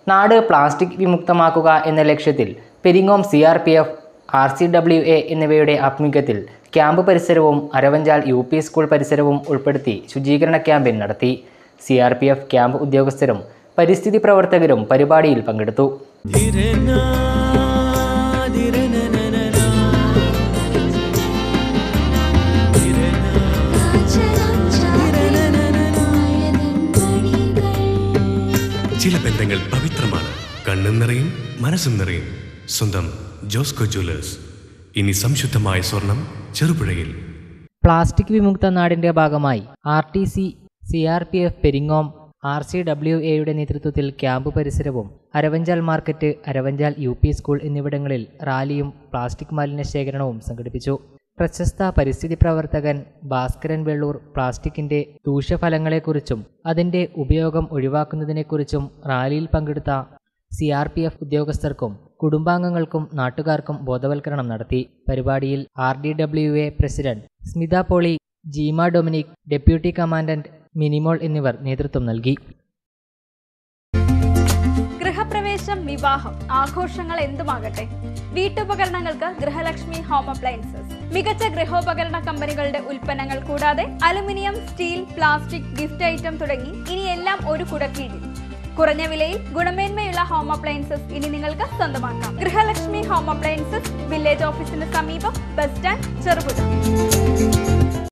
നാട് പ്ലാസ്റ്റിക് വിമുക്തമാക്കുക എന്ന ലക്ഷ്യത്തിൽ Peringome C R P F R C W A എന്നിവയുടെ ആഭിമുഖ്യത്തിൽ ക്യാമ്പ് പരിസരവും അരവഞ്ചാൽ യു പി സ്കൂൾ പരിസരവും ഉൾപ്പെടുത്തി ശുചീകരണ ക്യാമ്പയിൻ നടത്തി C R P F camp ഉദ്യോഗസ്ഥരും പരിസ്ഥിതി പ്രവർത്തകരും പരിപാടിയിൽ പങ്കെടുത്തു ചില ബന്ധങ്ങൾ പവിത്രമാണ് കണ്ണും നിറയും മനസ്സും നിറയും സ്വന്തം ജോസ്കോ ജ്വല്ലേഴ്സ് ഇനി സംശുദ്ധമായ സ്വർണം ചെറുപുഴയിൽ പ്ലാസ്റ്റിക് വിമുക്ത നാടിന്റെ ഭാഗമായി R T C C R P F Peringome R C W എയുടെ നേതൃത്വത്തിൽ ക്യാമ്പ് പരിസരവും Aravanchal market Aravanchal U P school എന്നിവിടങ്ങളിൽ റാലിയും പ്ലാസ്റ്റിക് മാലിന്യ ശേഖരണവും സംഘടിപ്പിച്ചു പ്രശസ്ത പരിസ്ഥിതി പ്രവർത്തകൻ ഭാസ്കരൻ വെള്ളൂർ പ്ലാസ്റ്റിക്കിന്റെ ദൂഷ്യഫലങ്ങളെക്കുറിച്ചും അതിന്റെ ഉപയോഗം ഒഴിവാക്കുന്നതിനെക്കുറിച്ചും റാലിയിൽ പങ്കെടുത്ത സി ആർ പി എഫ് ഉദ്യോഗസ്ഥർക്കും കുടുംബാംഗങ്ങൾക്കും നാട്ടുകാർക്കും ബോധവൽക്കരണം നടത്തി പരിപാടിയിൽ R D W A president Smitha Poly Jeema Dominic deputy commandant Minimol എന്നിവർ നേതൃത്വം നൽകി ഗൃഹപ്രവേശം വിവാഹം ആഘോഷങ്ങൾ എന്തുമാകട്ടെ വീട്ടുപകരണങ്ങൾക്ക് ഗൃഹലക്ഷ്മി ഹോം അപ്ലയൻസസ് മികച്ച ഗൃഹോപകരണ കമ്പനികളുടെ ഉൽപ്പന്നങ്ങൾ കൂടാതെ aluminium steel plastic gift item തുടങ്ങി ഇനി എല്ലാം ഒരു കുടക്കീഴിൽ കുറഞ്ഞ വിലയിൽ ഗുണമേന്മയുള്ള ഹോം അപ്ലയൻസസ് ഇനി നിങ്ങൾക്ക് സ്വന്തമാക്കാം ഗൃഹലക്ഷ്മി ഹോം അപ്ലയൻസസ് വില്ലേജ് ഓഫീസിന് സമീപം ബസ് സ്റ്റാൻഡ് ചെറുപുഴ